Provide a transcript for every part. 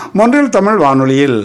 மொன்றில் தமிழ் வானொலியில்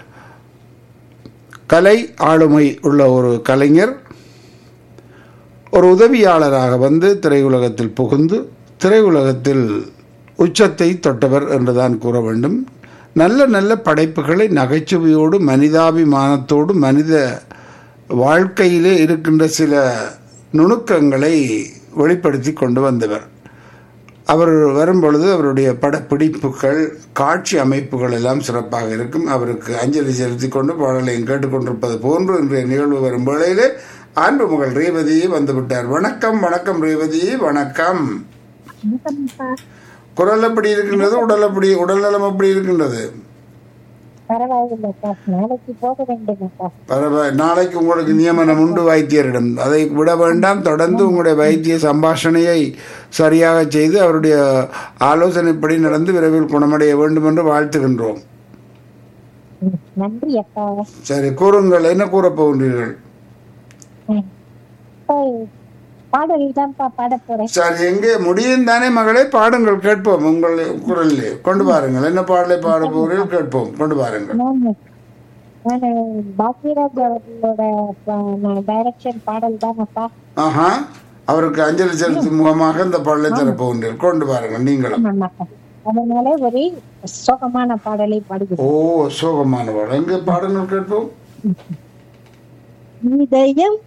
கலை ஆளுமை உள்ள ஒரு கலைஞர் ஒரு உதவியாளராக வந்து திரையுலகத்தில் புகுந்து திரையுலகத்தில் உச்சத்தை தொட்டவர் என்றுதான் கூற வேண்டும் நல்ல நல்ல படைப்புகளை நகைச்சுவையோடு மனிதாபிமானத்தோடு மனித வாழ்க்கையிலே இருக்கின்ற சில நுணுக்கங்களை வெளிப்படுத்தி கொண்டு வந்தவர் அவர் வரும்பொழுது அவருடைய படப்பிடிப்புகள் காட்சி அமைப்புகள் எல்லாம் சிறப்பாக இருக்கும் அவருக்கு அஞ்சலி செலுத்தி கொண்டு பாடலையும் கேட்டுக்கொண்டிருப்பது போன்று இன்றைய நிகழ்வு வரும் வேளையிலே அன்பு மகள் ரேவதி வந்துவிட்டார் வணக்கம் வணக்கம் ரேவதி வணக்கம் வணக்கம்ப்பா. குரல் எப்படி இருக்கின்றது உடல் எப்படி உடல் நலம் எப்படி இருக்கின்றது பரவாயில்லைப்பா நாளைக்கு போக வேண்டுமப்பா பரவாயில்லை நாளைக்கு உங்களுக்கு நியமனம் உண்டு வைத்தியரிடம் அதை விட வேண்டாம் தொடர்ந்து உங்களுடைய வைத்திய சம்பாஷணையை சரியாக செய்து அவருடைய ஆலோசனைப்படி நடந்து விரைவில் குணமடைய வேண்டும் என்று வாழ்த்துகின்றோம் ம், நன்றி அப்பா சரி கூறுங்கள் என்ன கூறப் போகின்றீர்கள் ம். அப்பா, பாடல் தான்ப்பா பாட போறேன் சரி எங்கே முடியும் தானே மகளே பாடுங்கள் கேட்போம் உங்கள் குரலிலே கொண்டு பாருங்கள் என்ன பாடலை பாட போகிறீர்கள் கேட்போம் கொண்டு பாருங்கள் நானு நானு பாக்யராஜ் அவர்களோட டைரக்ஷன் பாடல் தானப்பா ஆஹா அவருக்கு அஞ்சலி செலுத்தும் முகமாக இந்த பாடலை தரப்போகின்றீர்கள் கொண்டு பாருங்கள் நீங்களும் ஆமாப்பா அதனால ஒரு சோகமான பாடலை பாடுகிறேன் ஓ சோகமான பாடல் எங்கே பாடுங்கள் கேட்போம் இதயம்